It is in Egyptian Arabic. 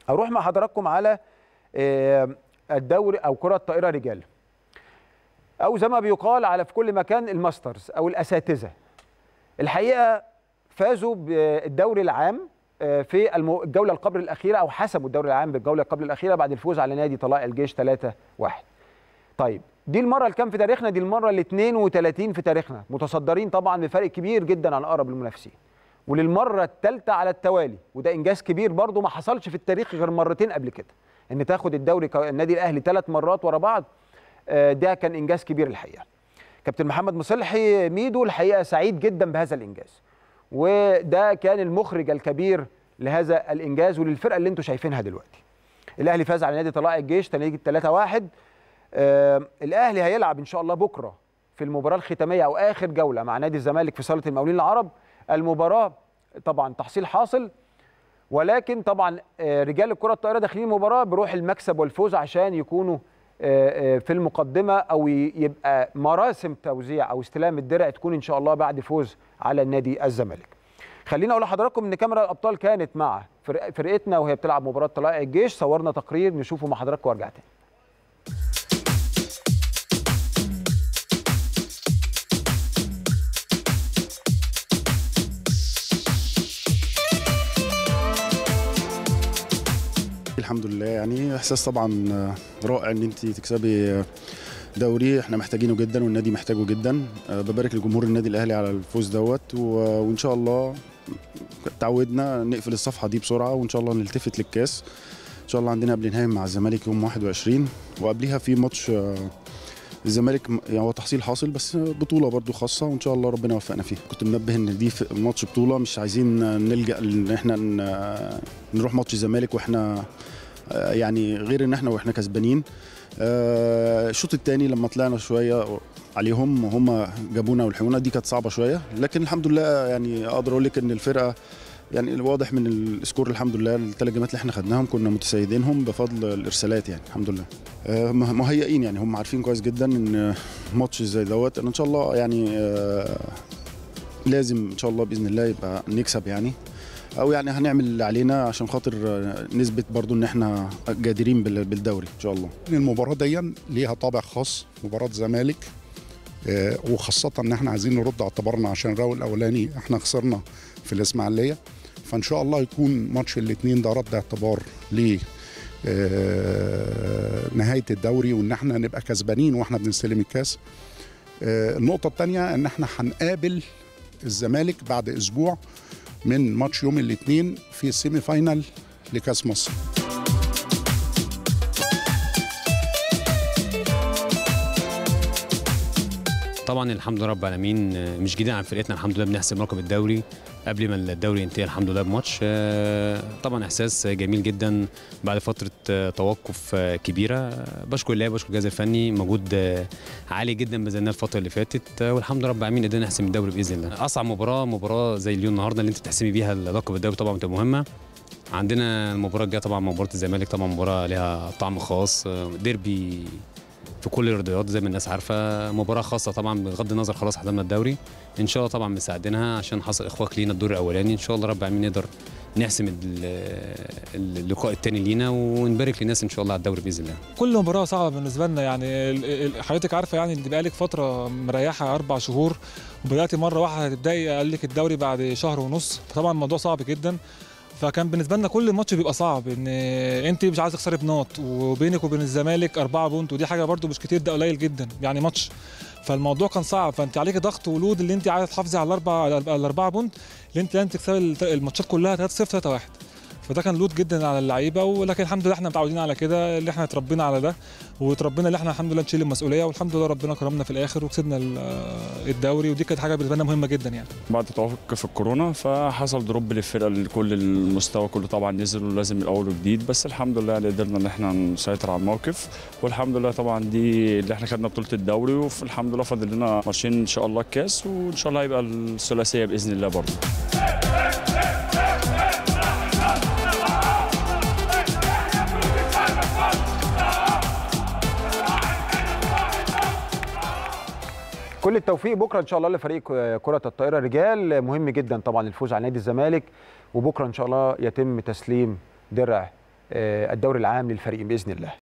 اروح مع حضراتكم على آه، الدوري او كره الطائره رجال او زي ما بيقال على في كل مكان الماسترز او الاساتذه الحقيقه فازوا بالدوري العام آه، في الم- الجوله القبل الاخيره او حسموا الدوري العام بالجوله قبل الاخيره بعد الفوز على نادي طلائع الجيش 3-1 طيب دي المره الكام في تاريخنا دي المره ال 32 في تاريخنا متصدرين طبعا بفرق كبير جدا عن اقرب المنافسين وللمره الثالثه على التوالي وده انجاز كبير برضو ما حصلش في التاريخ غير مرتين قبل كده ان تاخد الدوري ك- النادي الاهلي ثلاث مرات ورا بعض آه، ده كان انجاز كبير الحقيقه كابتن محمد مصلحي ميدو الحقيقه سعيد جدا بهذا الانجاز وده كان المخرج الكبير لهذا الانجاز وللفرقه اللي انتم شايفينها دلوقتي الاهلي فاز على نادي طلائع الجيش تنتيجه 3-1 آه الاهلي هيلعب ان شاء الله بكره في المباراه الختاميه او اخر جوله مع نادي الزمالك في صاله المقاولين العرب المباراه طبعا تحصيل حاصل ولكن طبعا آه، رجال الكره الطائره داخلين المباراه بروح المكسب والفوز عشان يكونوا آه، آه، في المقدمه او ي- يبقى مراسم توزيع او استلام الدرع تكون ان شاء الله بعد فوز على النادي الزمالك. خليني اقول لحضراتكم ان كاميرا الابطال كانت مع فرق- فرقتنا وهي بتلعب مباراه طلائع الجيش صورنا تقرير نشوفه مع حضراتكم وارجع تاني. الحمد لله يعني احساس طبعا رائع ان انت تكسبي دوري احنا محتاجينه جدا والنادي محتاجه جدا أه، ببارك لجمهور النادي الاهلي على الفوز دوت و- وان شاء الله تعودنا نقفل الصفحه دي بسرعه وان شاء الله نلتفت للكاس ان شاء الله عندنا قبل نهائي مع الزمالك يوم 21 وقبليها في ماتش أه، الزمالك م- يعني هو تحصيل حاصل بس بطوله برضو خاصه وان شاء الله ربنا يوفقنا فيها كنت منبه ان دي في ماتش بطوله مش عايزين نلجا ان احنا ن- نروح ماتش الزمالك واحنا آه، يعني غير ان احنا واحنا كسبانين آه، الشوط الثاني لما طلعنا شويه عليهم هم جابونا ولحقونا دي كانت صعبه شويه لكن الحمد لله يعني اقدر اقول لك ان الفرقه يعني الواضح من السكور الحمد لله الثلاث جيمات اللي احنا خدناهم كنا متسيدينهم بفضل الارسالات يعني الحمد لله آه، مه- مهيئين يعني هم عارفين كويس جدا ان ماتش زي دوت ان ان شاء الله يعني آه، لازم ان شاء الله باذن الله يبقى نكسب يعني او يعني هنعمل اللي علينا عشان خاطر آه، نثبت برضو ان احنا جادرين بال- بالدوري ان شاء الله المباراة دي ليها طابع خاص مباراة زمالك آه، وخاصة ان احنا عايزين نرد اعتبارنا عشان الراوند الاولاني احنا خسرنا في الاسماعيلية فان شاء الله يكون ماتش الاثنين ده رد اعتبار ل آه، نهاية الدوري وان احنا نبقى كسبانين واحنا بنستلم الكاس آه، النقطة الثانية ان احنا هنقابل الزمالك بعد اسبوع من ماتش يوم الاثنين في السيمي فاينال لكاس مصر طبعا الحمد لله رب العالمين آه، مش جديد عن فرقتنا الحمد لله بنحسب رقم الدوري قبل ما الدوري ينتهي الحمد لله بماتش آه، طبعا احساس جميل جدا بعد فتره آه، توقف آه، كبيره آه، بشكر الله بشكر الجهاز الفني مجهود آه، عالي جدا بذلناه الفتره اللي فاتت آه، والحمد لله رب العالمين قدرنا نحسم الدوري باذن الله اصعب مباراه مباراه زي اليوم النهارده اللي انت تحسمي بيها لقب الدوري طبعا بتبقى مهمه عندنا المباراه الجايه طبعا مباراه الزمالك طبعا مباراه لها طعم خاص آه، ديربي في كل الرياضيات زي ما الناس عارفه مباراه خاصه طبعا بغض النظر خلاص حضرنا الدوري ان شاء الله طبعا مساعدينها عشان حصل اخفاق لينا الدور الاولاني ان شاء الله رب العالمين نقدر نحسم ال- اللقاء الثاني لينا ونبارك للناس ان شاء الله على الدوري باذن الله كل مباراة صعبة بالنسبة لنا يعني ال- ال- حضرتك عارفة يعني ان بقالك فترة مريحة أربع شهور وبدأتي مرة واحدة هتبدأي أقل لك الدوري بعد شهر ونص طبعا الموضوع صعب جدا فكان بالنسبة لنا كل ماتش بيبقى صعب ان انت مش عايز تخسري بنقط وبينك وبين الزمالك أربعة بونت ودي حاجة برده مش كتير ده قليل جدا يعني ماتش فالموضوع كان صعب فانت عليك ضغط ولود اللي انت عايزه تحافظي على الاربع على الاربعه بونت اللي انت لازم تكسبي الت- الماتشات كلها 3 0 3 1 فده كان لود جدا على اللعيبه ولكن الحمد لله احنا متعودين على كده اللي احنا اتربينا على ده وتربينا اللي احنا الحمد لله نشيل المسؤوليه والحمد لله ربنا كرمنا في الاخر وكسبنا ال- الدوري ودي كانت حاجه بالنسبه لنا مهمه جدا يعني بعد توقف الكورونا فحصل دروب للفرقه لكل المستوى كله طبعا نزل ولازم من اول وجديد بس الحمد لله اللي قدرنا ان احنا نسيطر على الموقف والحمد لله طبعا دي اللي احنا خدنا بطوله الدوري والحمد لله فاضل لنا ماتشين ان شاء الله الكاس وان شاء الله هيبقى الثلاثيه باذن الله برضه كل التوفيق بكره ان شاء الله لفريق كره الطائره رجال مهم جدا طبعا الفوز على نادي الزمالك وبكره ان شاء الله يتم تسليم درع آه، الدوري العام للفريق باذن الله